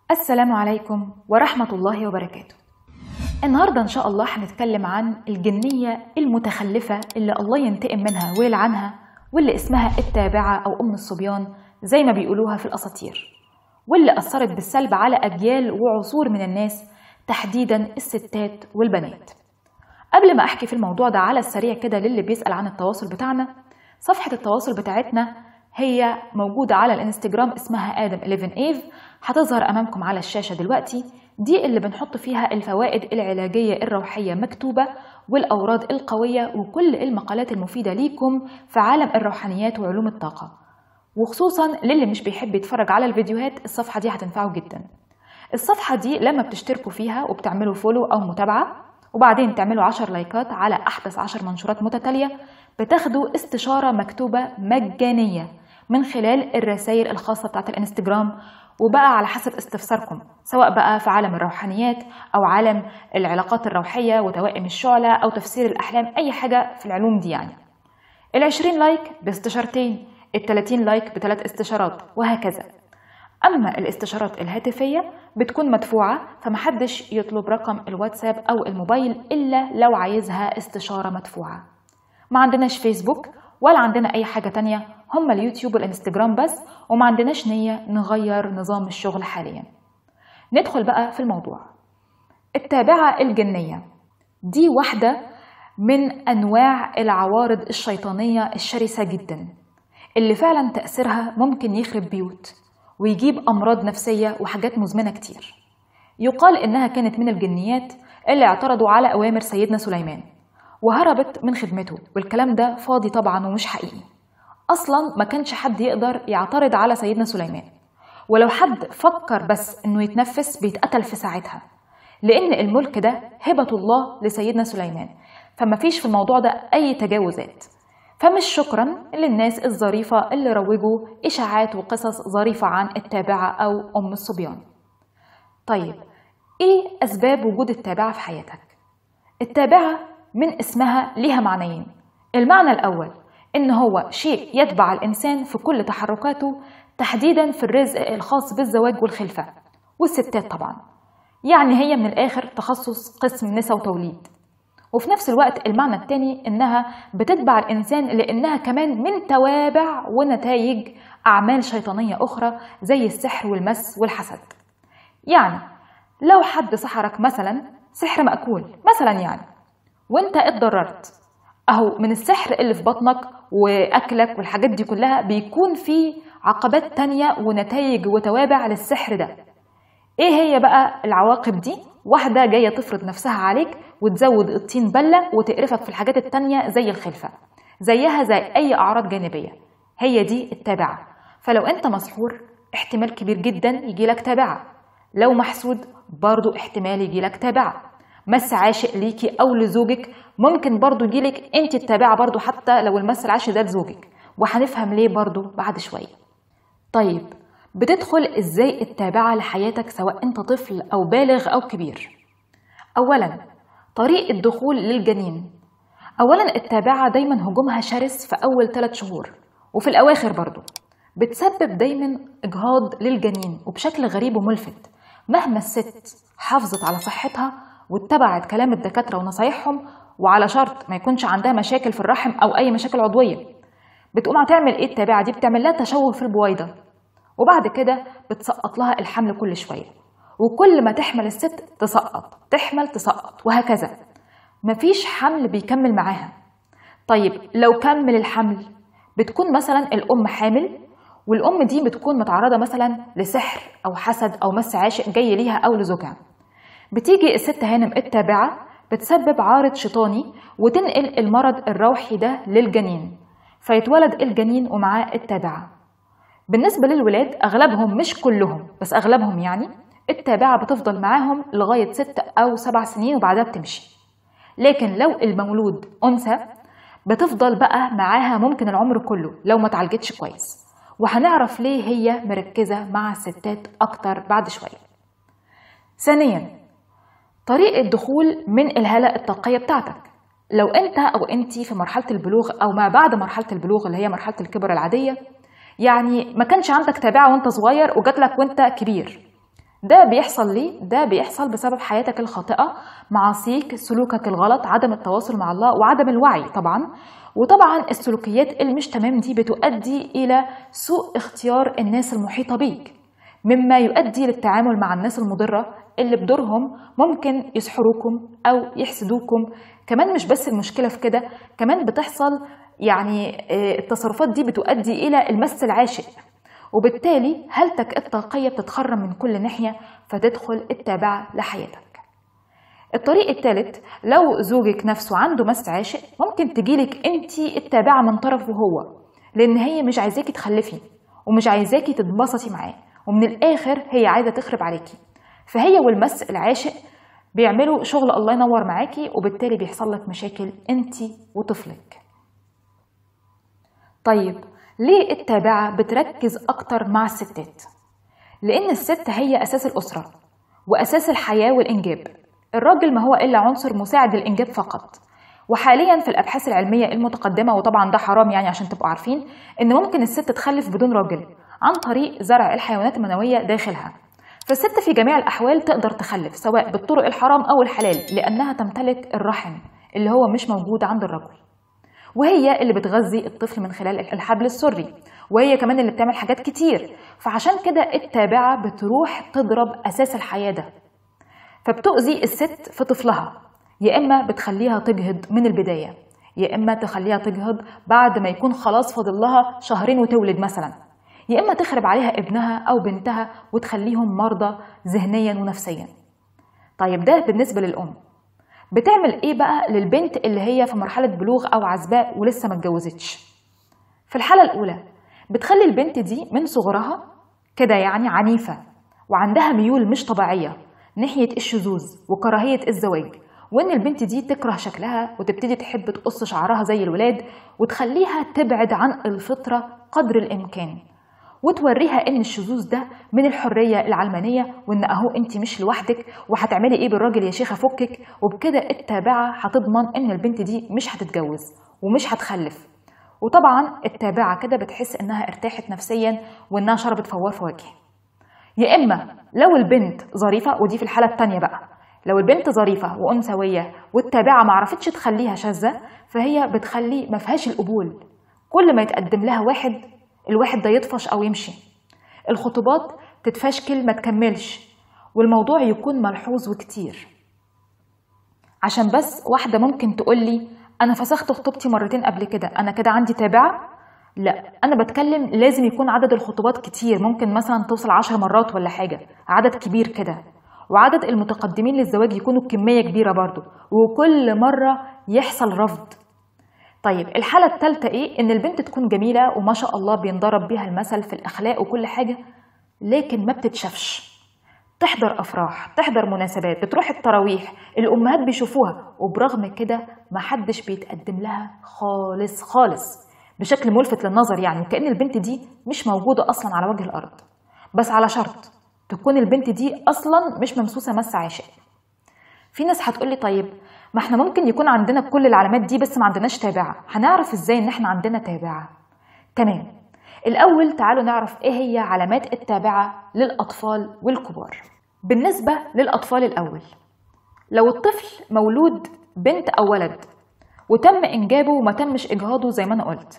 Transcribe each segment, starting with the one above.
السلام عليكم ورحمة الله وبركاته النهاردة إن شاء الله هنتكلم عن الجنية المتخلفة اللي الله ينتقم منها ويلعنها واللي اسمها التابعة أو أم الصبيان زي ما بيقولوها في الأساطير واللي أثرت بالسلب على أجيال وعصور من الناس تحديدا الستات والبنات قبل ما أحكي في الموضوع ده على السريع كده للي بيسأل عن التواصل بتاعنا صفحة التواصل بتاعتنا هي موجودة على الانستجرام اسمها آدم 11 إيف هتظهر أمامكم على الشاشة دلوقتي دي اللي بنحط فيها الفوائد العلاجية الروحية مكتوبة والأوراد القوية وكل المقالات المفيدة ليكم في عالم الروحانيات وعلوم الطاقة وخصوصا للي مش بيحب يتفرج على الفيديوهات الصفحة دي هتنفعه جدا الصفحة دي لما بتشتركوا فيها وبتعملوا فولو أو متابعة وبعدين تعملوا 10 لايكات على أحدث 10 منشورات متتالية بتاخدوا استشارة مكتوبة مجانية من خلال الرسائل الخاصة بتاعت الانستجرام وبقى على حسب استفساركم سواء بقى في عالم الروحانيات أو عالم العلاقات الروحية وتوائم الشعلة أو تفسير الأحلام أي حاجة في العلوم دي يعني العشرين لايك باستشارتين التلاتين لايك بثلاث استشارات وهكذا أما الاستشارات الهاتفية بتكون مدفوعة فمحدش يطلب رقم الواتساب أو الموبايل إلا لو عايزها استشارة مدفوعة ما عندناش فيسبوك ولا عندنا أي حاجة تانية هما اليوتيوب والإنستجرام بس وما عندناش نية نغير نظام الشغل حاليا ندخل بقى في الموضوع التابعة الجنية دي واحدة من أنواع العوارض الشيطانية الشرسة جدا اللي فعلا تأثيرها ممكن يخرب بيوت ويجيب أمراض نفسية وحاجات مزمنة كتير يقال إنها كانت من الجنيات اللي اعترضوا على أوامر سيدنا سليمان وهربت من خدمته والكلام ده فاضي طبعا ومش حقيقي أصلا ما كانش حد يقدر يعترض على سيدنا سليمان ولو حد فكر بس إنه يتنفس بيتقتل في ساعتها لأن الملك ده هبة الله لسيدنا سليمان فما فيش في الموضوع ده أي تجاوزات فمش شكرا للناس الظريفة اللي روجوا إشاعات وقصص ظريفة عن التابعة أو أم الصبيان طيب إيه أسباب وجود التابعة في حياتك؟ التابعة من اسمها ليها معنيين المعنى الأول إن هو شيء يتبع الإنسان في كل تحركاته تحديدا في الرزق الخاص بالزواج والخلفة والستات طبعا يعني هي من الآخر تخصص قسم نساء وتوليد وفي نفس الوقت المعنى الثاني إنها بتتبع الإنسان لأنها كمان من توابع ونتائج أعمال شيطانية أخرى زي السحر والمس والحسد يعني لو حد سحرك مثلا سحر مأكول مثلا يعني وانت اتضررت اهو من السحر اللي في بطنك واكلك والحاجات دي كلها بيكون في عقبات تانية ونتائج وتوابع للسحر ده ايه هي بقى العواقب دي واحدة جاية تفرض نفسها عليك وتزود الطين بلة وتقرفك في الحاجات التانية زي الخلفة زيها زي أي أعراض جانبية هي دي التابعة فلو أنت مسحور احتمال كبير جدا يجيلك تابعة لو محسود برضو احتمال يجيلك تابعة مس عاشق ليكي أو لزوجك ممكن برضو يجيلك أنت التابعة برضو حتى لو المس العاشق ده لزوجك وهنفهم ليه برضو بعد شوية طيب بتدخل ازاي التابعة لحياتك سواء انت طفل او بالغ او كبير اولا طريق الدخول للجنين اولا التابعة دايما هجومها شرس في اول ثلاث شهور وفي الاواخر برضو بتسبب دايما اجهاض للجنين وبشكل غريب وملفت مهما الست حافظت على صحتها واتبعت كلام الدكاترة ونصايحهم وعلى شرط ما يكونش عندها مشاكل في الرحم او اي مشاكل عضوية بتقوم هتعمل ايه التابعة دي بتعمل لها تشوه في البويضة وبعد كده بتسقط لها الحمل كل شوية وكل ما تحمل الست تسقط تحمل تسقط وهكذا مفيش حمل بيكمل معاها طيب لو كمل الحمل بتكون مثلا الأم حامل والأم دي بتكون متعرضة مثلا لسحر أو حسد أو مس عاشق جاي ليها أو لزوجها بتيجي الست هانم التابعة بتسبب عارض شيطاني وتنقل المرض الروحي ده للجنين فيتولد الجنين ومعاه التابعه بالنسبة للولاد أغلبهم مش كلهم بس أغلبهم يعني التابعة بتفضل معاهم لغاية ست أو سبع سنين وبعدها بتمشي لكن لو المولود أنثى بتفضل بقى معاها ممكن العمر كله لو ما تعالجتش كويس وهنعرف ليه هي مركزة مع الستات أكتر بعد شوية ثانيا طريق الدخول من الهالة الطاقية بتاعتك لو انت او انت في مرحلة البلوغ او ما بعد مرحلة البلوغ اللي هي مرحلة الكبر العادية يعني ما كانش عندك تابعة وانت صغير وجات لك وانت كبير ده بيحصل ليه؟ ده بيحصل بسبب حياتك الخاطئة معاصيك سلوكك الغلط عدم التواصل مع الله وعدم الوعي طبعا وطبعا السلوكيات اللي مش تمام دي بتؤدي إلى سوء اختيار الناس المحيطة بيك مما يؤدي للتعامل مع الناس المضرة اللي بدورهم ممكن يسحروكم أو يحسدوكم كمان مش بس المشكلة في كده كمان بتحصل يعني آه، التصرفات دي بتؤدي إلى المس العاشق وبالتالي هالتك الطاقية بتتخرم من كل ناحية فتدخل التابعة لحياتك الطريق الثالث لو زوجك نفسه عنده مس عاشق ممكن تجيلك انت التابعة من طرفه هو لان هي مش عايزاكي تخلفي ومش عايزاكي تتبسطي معاه ومن الاخر هي عايزة تخرب عليكي فهي والمس العاشق بيعملوا شغل الله ينور معاكي وبالتالي بيحصل لك مشاكل انت وطفلك طيب ليه التابعة بتركز أكتر مع الستات؟ لأن الست هي أساس الأسرة وأساس الحياة والإنجاب الراجل ما هو إلا عنصر مساعد للإنجاب فقط وحاليا في الأبحاث العلمية المتقدمة وطبعا ده حرام يعني عشان تبقوا عارفين إن ممكن الست تخلف بدون راجل عن طريق زرع الحيوانات المنوية داخلها فالست في جميع الأحوال تقدر تخلف سواء بالطرق الحرام أو الحلال لأنها تمتلك الرحم اللي هو مش موجود عند الرجل وهي اللي بتغذي الطفل من خلال الحبل السري وهي كمان اللي بتعمل حاجات كتير فعشان كده التابعة بتروح تضرب أساس الحياة ده فبتؤذي الست في طفلها يا إما بتخليها تجهض من البداية يا إما تخليها تجهض بعد ما يكون خلاص فاضل لها شهرين وتولد مثلا يا إما تخرب عليها ابنها أو بنتها وتخليهم مرضى ذهنيا ونفسيا طيب ده بالنسبة للأم بتعمل ايه بقى للبنت اللي هي في مرحله بلوغ او عزباء ولسه ما اتجوزتش في الحاله الاولى بتخلي البنت دي من صغرها كده يعني عنيفه وعندها ميول مش طبيعيه ناحيه الشذوذ وكراهيه الزواج وان البنت دي تكره شكلها وتبتدي تحب تقص شعرها زي الولاد وتخليها تبعد عن الفطره قدر الامكان وتوريها ان الشذوذ ده من الحريه العلمانيه وان اهو انت مش لوحدك وهتعملي ايه بالراجل يا شيخه فكك وبكده التابعه هتضمن ان البنت دي مش هتتجوز ومش هتخلف وطبعا التابعه كده بتحس انها ارتاحت نفسيا وانها شربت فوار فواكه يا اما لو البنت ظريفه ودي في الحاله الثانيه بقى لو البنت ظريفه وانثويه والتابعه ما عرفتش تخليها شاذه فهي بتخلي ما فيهاش القبول كل ما يتقدم لها واحد الواحد ده يطفش أو يمشي الخطوبات تتفشكل ما تكملش والموضوع يكون ملحوظ وكتير عشان بس واحدة ممكن تقولي أنا فسخت خطوبتي مرتين قبل كده أنا كده عندي تابعة لا أنا بتكلم لازم يكون عدد الخطوبات كتير ممكن مثلا توصل عشر مرات ولا حاجة عدد كبير كده وعدد المتقدمين للزواج يكونوا بكمية كبيرة برضو وكل مرة يحصل رفض طيب الحالة الثالثة إيه؟ إن البنت تكون جميلة وما شاء الله بينضرب بيها المثل في الأخلاق وكل حاجة لكن ما بتتشافش تحضر أفراح تحضر مناسبات بتروح التراويح الأمهات بيشوفوها وبرغم كده ما حدش بيتقدم لها خالص خالص بشكل ملفت للنظر يعني كأن البنت دي مش موجودة أصلا على وجه الأرض بس على شرط تكون البنت دي أصلا مش ممسوسة مس عاشق في ناس هتقولي طيب ما احنا ممكن يكون عندنا كل العلامات دي بس ما عندناش تابعة هنعرف ازاي ان احنا عندنا تابعة تمام الأول تعالوا نعرف ايه هي علامات التابعة للأطفال والكبار بالنسبة للأطفال الأول لو الطفل مولود بنت أو ولد وتم إنجابه وما تمش إجهاضه زي ما أنا قلت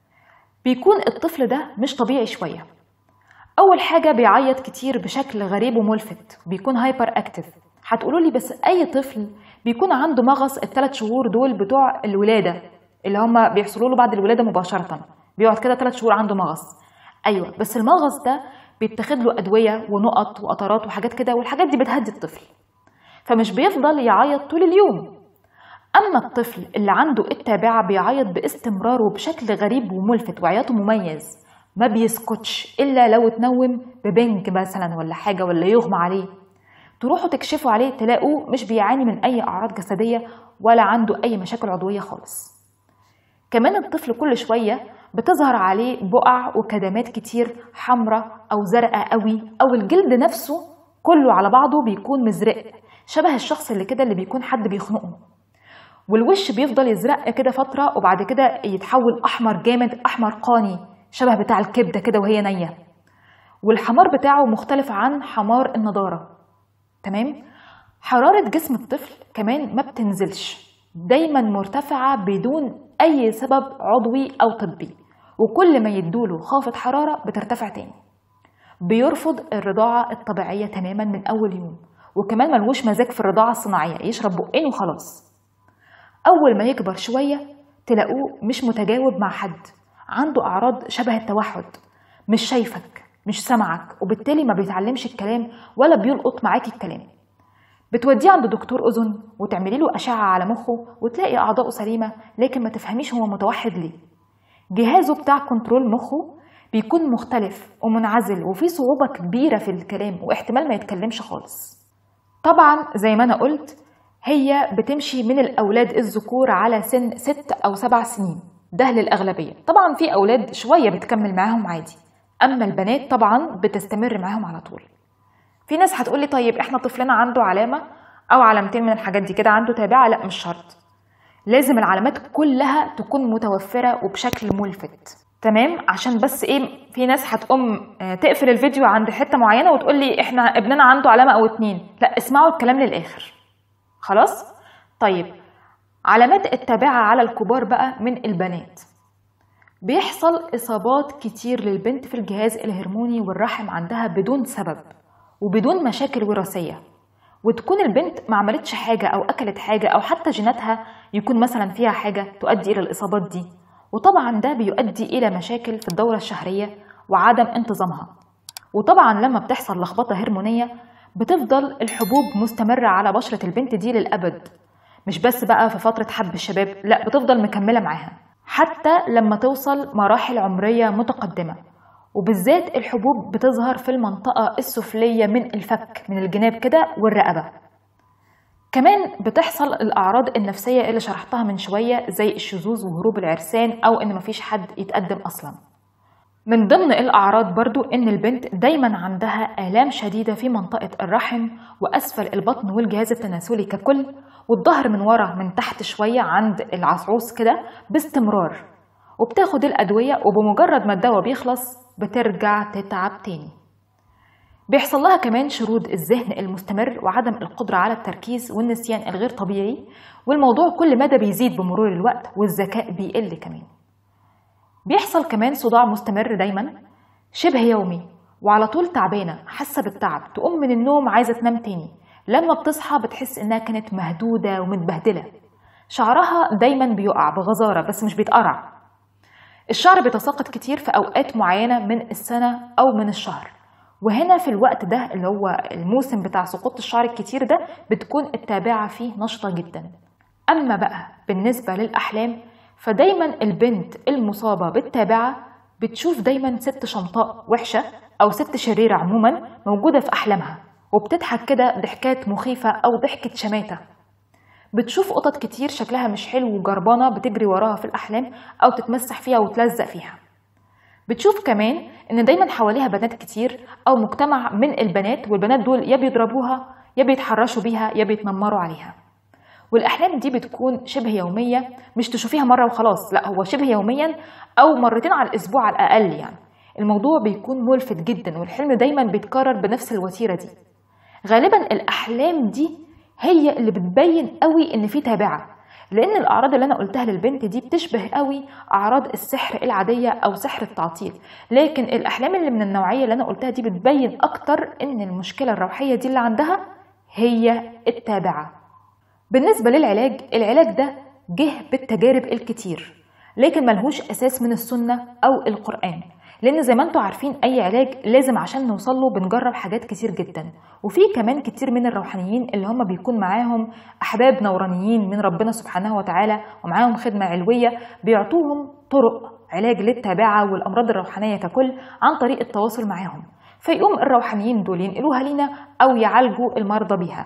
بيكون الطفل ده مش طبيعي شوية أول حاجة بيعيط كتير بشكل غريب وملفت بيكون هايبر أكتف هتقولوا لي بس أي طفل بيكون عنده مغص الثلاث شهور دول بتوع الولادة اللي هم بيحصلوا له بعد الولادة مباشرة بيقعد كده ثلاث شهور عنده مغص أيوة بس المغص ده بيتاخد له أدوية ونقط وقطرات وحاجات كده والحاجات دي بتهدي الطفل فمش بيفضل يعيط طول اليوم أما الطفل اللي عنده التابعة بيعيط باستمرار وبشكل غريب وملفت وعياطه مميز ما بيسكتش إلا لو اتنوم ببنج مثلا ولا حاجة ولا يغمى عليه تروحوا تكشفوا عليه تلاقوه مش بيعاني من أي أعراض جسدية ولا عنده أي مشاكل عضوية خالص كمان الطفل كل شوية بتظهر عليه بقع وكدمات كتير حمراء أو زرقاء قوي أو الجلد نفسه كله على بعضه بيكون مزرق شبه الشخص اللي كده اللي بيكون حد بيخنقه والوش بيفضل يزرق كده فترة وبعد كده يتحول أحمر جامد أحمر قاني شبه بتاع الكبدة كده وهي نية والحمار بتاعه مختلف عن حمار النضارة تمام حرارة جسم الطفل كمان ما بتنزلش دايما مرتفعة بدون أي سبب عضوي أو طبي وكل ما يدوله خافض حرارة بترتفع تاني بيرفض الرضاعة الطبيعية تماما من أول يوم وكمان ملوش مزاج في الرضاعة الصناعية يشرب بقين وخلاص أول ما يكبر شوية تلاقوه مش متجاوب مع حد عنده أعراض شبه التوحد مش شايفك مش سامعك وبالتالي ما بيتعلمش الكلام ولا بيلقط معاكي الكلام بتوديه عند دكتور أذن وتعملي له أشعة على مخه وتلاقي أعضائه سليمة لكن ما تفهميش هو متوحد ليه جهازه بتاع كنترول مخه بيكون مختلف ومنعزل وفي صعوبة كبيرة في الكلام واحتمال ما يتكلمش خالص طبعا زي ما أنا قلت هي بتمشي من الأولاد الذكور على سن ست أو سبع سنين ده للأغلبية طبعا في أولاد شوية بتكمل معاهم عادي أما البنات طبعا بتستمر معاهم على طول في ناس هتقولي طيب احنا طفلنا عنده علامة أو علامتين من الحاجات دي كده عنده تابعة لا مش شرط لازم العلامات كلها تكون متوفرة وبشكل ملفت تمام عشان بس ايه في ناس هتقوم تقفل الفيديو عند حتة معينة وتقول لي احنا ابننا عنده علامة او اتنين لا اسمعوا الكلام للآخر خلاص طيب علامات التابعة على الكبار بقى من البنات بيحصل إصابات كتير للبنت في الجهاز الهرموني والرحم عندها بدون سبب وبدون مشاكل وراثية وتكون البنت ما عملتش حاجة أو أكلت حاجة أو حتى جيناتها يكون مثلا فيها حاجة تؤدي إلى الإصابات دي وطبعا ده بيؤدي إلى مشاكل في الدورة الشهرية وعدم انتظامها وطبعا لما بتحصل لخبطة هرمونية بتفضل الحبوب مستمرة على بشرة البنت دي للأبد مش بس بقى في فترة حب الشباب لا بتفضل مكملة معاها حتى لما توصل مراحل عمرية متقدمة وبالذات الحبوب بتظهر في المنطقة السفلية من الفك من الجناب كده والرقبة كمان بتحصل الأعراض النفسية اللي شرحتها من شوية زي الشذوذ وهروب العرسان أو إن مفيش حد يتقدم أصلا من ضمن الأعراض برضو إن البنت دايما عندها آلام شديدة في منطقة الرحم وأسفل البطن والجهاز التناسلي ككل والظهر من ورا من تحت شوية عند العصعوص كده باستمرار وبتاخد الأدوية وبمجرد ما الدواء بيخلص بترجع تتعب تاني بيحصل لها كمان شرود الذهن المستمر وعدم القدرة على التركيز والنسيان الغير طبيعي والموضوع كل مدى بيزيد بمرور الوقت والذكاء بيقل كمان بيحصل كمان صداع مستمر دايما شبه يومي وعلى طول تعبانة حاسة بالتعب تقوم من النوم عايزة تنام تاني لما بتصحى بتحس إنها كانت مهدودة ومتبهدلة شعرها دايما بيقع بغزارة بس مش بيتقرع الشعر بيتساقط كتير في أوقات معينة من السنة أو من الشهر وهنا في الوقت ده اللي هو الموسم بتاع سقوط الشعر الكتير ده بتكون التابعة فيه نشطة جدا أما بقى بالنسبة للأحلام فدايما البنت المصابة بالتابعة بتشوف دايما ست شمطاء وحشة أو ست شريرة عموما موجودة في أحلامها وبتضحك كده ضحكات مخيفة أو ضحكة شماتة بتشوف قطط كتير شكلها مش حلو وجربانة بتجري وراها في الأحلام أو تتمسح فيها وتلزق فيها بتشوف كمان إن دايما حواليها بنات كتير أو مجتمع من البنات والبنات دول يا بيضربوها يا بيتحرشوا بيها يا بيتنمروا عليها والأحلام دي بتكون شبه يومية مش تشوفيها مرة وخلاص لا هو شبه يوميا أو مرتين على الأسبوع على الأقل يعني الموضوع بيكون ملفت جدا والحلم دايما بيتكرر بنفس الوتيرة دي غالبا الأحلام دي هي اللي بتبين قوي إن في تابعة لأن الأعراض اللي أنا قلتها للبنت دي بتشبه قوي أعراض السحر العادية أو سحر التعطيل لكن الأحلام اللي من النوعية اللي أنا قلتها دي بتبين أكتر إن المشكلة الروحية دي اللي عندها هي التابعة بالنسبة للعلاج العلاج ده جه بالتجارب الكتير لكن ملهوش أساس من السنة أو القرآن لأن زي ما انتوا عارفين أي علاج لازم عشان نوصل له بنجرب حاجات كتير جدا وفي كمان كتير من الروحانيين اللي هم بيكون معاهم أحباب نورانيين من ربنا سبحانه وتعالى ومعاهم خدمة علوية بيعطوهم طرق علاج للتابعة والأمراض الروحانية ككل عن طريق التواصل معاهم فيقوم الروحانيين دول ينقلوها لينا أو يعالجوا المرضى بيها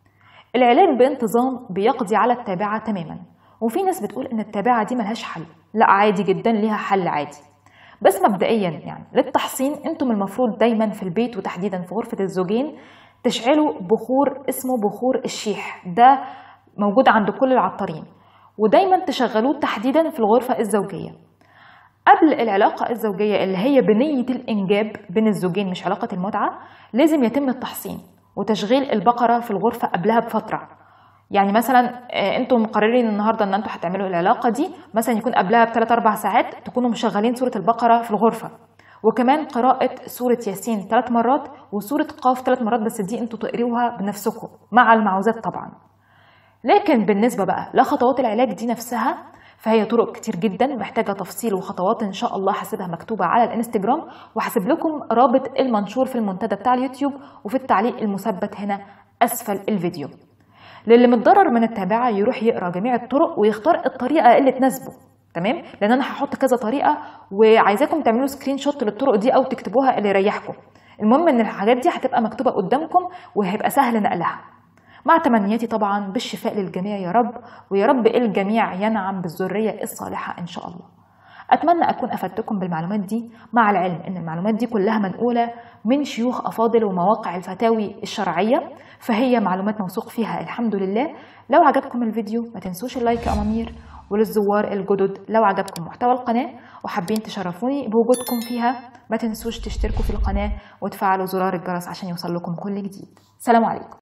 العلاج بانتظام بيقضي على التابعة تماما وفي ناس بتقول ان التابعة دي ملهاش حل لا عادي جدا ليها حل عادي بس مبدئيا يعني للتحصين انتم المفروض دايما في البيت وتحديدا في غرفة الزوجين تشعلوا بخور اسمه بخور الشيح ده موجود عند كل العطارين ودايما تشغلوه تحديدا في الغرفة الزوجية قبل العلاقة الزوجية اللي هي بنية الإنجاب بين الزوجين مش علاقة المتعة لازم يتم التحصين وتشغيل البقرة في الغرفة قبلها بفترة يعني مثلا آه، انتم مقررين النهارده ان انتم هتعملوا العلاقه دي مثلا يكون قبلها بثلاث اربع ساعات تكونوا مشغلين سوره البقره في الغرفه وكمان قراءة سورة ياسين ثلاث مرات وسورة قاف ثلاث مرات بس دي انتوا تقريوها بنفسكم مع المعوذات طبعا لكن بالنسبة بقى لخطوات العلاج دي نفسها فهي طرق كتير جدا محتاجة تفصيل وخطوات إن شاء الله هسيبها مكتوبة على الانستجرام وهسيب لكم رابط المنشور في المنتدى بتاع اليوتيوب وفي التعليق المثبت هنا أسفل الفيديو للي متضرر من التابعة يروح يقرأ جميع الطرق ويختار الطريقة اللي تناسبه تمام لان انا هحط كذا طريقه وعايزاكم تعملوا سكرين شوت للطرق دي او تكتبوها اللي يريحكم المهم ان الحاجات دي هتبقى مكتوبه قدامكم وهيبقى سهل نقلها مع تمنياتي طبعا بالشفاء للجميع يا رب ويا رب الجميع ينعم بالذريه الصالحه ان شاء الله اتمنى اكون افدتكم بالمعلومات دي مع العلم ان المعلومات دي كلها منقوله من شيوخ افاضل ومواقع الفتاوي الشرعيه فهي معلومات موثوق فيها الحمد لله لو عجبكم الفيديو ما تنسوش اللايك يا امامير وللزوار الجدد لو عجبكم محتوى القناة وحابين تشرفوني بوجودكم فيها ما تنسوش تشتركوا في القناة وتفعلوا زرار الجرس عشان يوصل لكم كل جديد سلام عليكم